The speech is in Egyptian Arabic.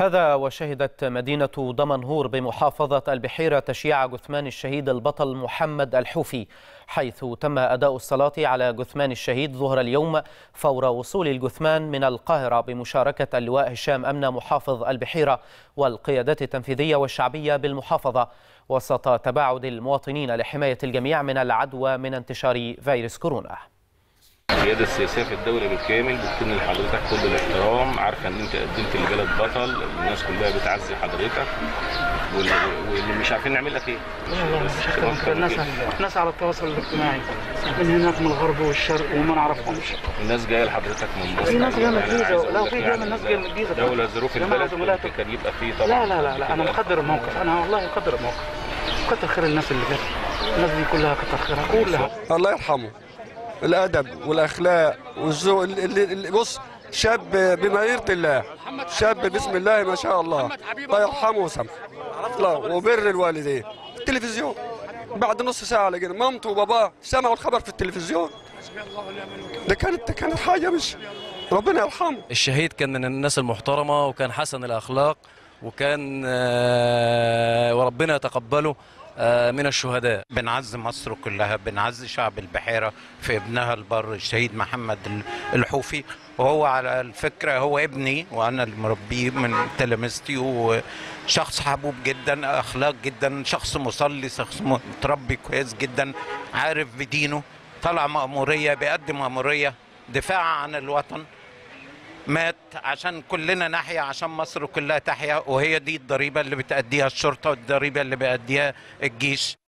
هذا وشهدت مدينة دمنهور بمحافظة البحيرة تشييع جثمان الشهيد البطل محمد الحوفي حيث تم أداء الصلاة على جثمان الشهيد ظهر اليوم فور وصول الجثمان من القاهرة بمشاركة اللواء هشام أمنة محافظ البحيرة والقيادات التنفيذية والشعبية بالمحافظة وسط تباعد المواطنين لحماية الجميع من العدوى من انتشار فيروس كورونا القياده السياسيه في الدوله بالكامل بتكون لحضرتك كل الاحترام عارفه ان انت قدمت للبلد بطل الناس كلها بتعزي حضرتك وال- واللي مش عارفين نعمل لك ايه لا مش اكتر الناس الناس على التواصل الاجتماعي من هناك من الغرب والشرق وما نعرفهمش الناس جايه لحضرتك من مصر في ناس جايه من يعني الجيزة. عايز لا، أقول لك في جايه من يعني ناس جايه من الجيزة. لولا ظروف جماعة البلد زملائك. كنت كان يبقى فيه طبعا لا لا لا لا انا مقدر الموقف انا والله مقدر الموقف كتر خير الناس اللي جت الناس دي كلها كتر خيرها كلها الله يرحمه الادب والاخلاق والذوق اللي اللي- بص شاب بمغيرة الله شاب بسم الله ما شاء الله الله يرحمه ويسامحه لا وبر الوالدين التلفزيون بعد نص ساعة لقينا مامته وباباه سمعوا الخبر في التلفزيون ده كانت كانت حاجة مش ربنا يرحمه الشهيد كان من الناس المحترمة وكان حسن الأخلاق وكان آه، وربنا يتقبله آه، من الشهداء بنعزي مصر كلها بنعزي شعب البحيرة في ابنها البر الشهيد محمد الحوفي وهو على الفكرة هو ابني وأنا اللي مربيه من تلامذتي وشخص حبوب جدا أخلاق جدا شخص مصلي شخص متربي كويس جدا عارف بدينه طلع مأمورية بيقدم مأمورية دفاع عن الوطن مات عشان كلنا نحيا عشان مصر كلها تحيا وهي دي الضريبة اللي بتأديها الشرطة والضريبة اللي بيأديها الجيش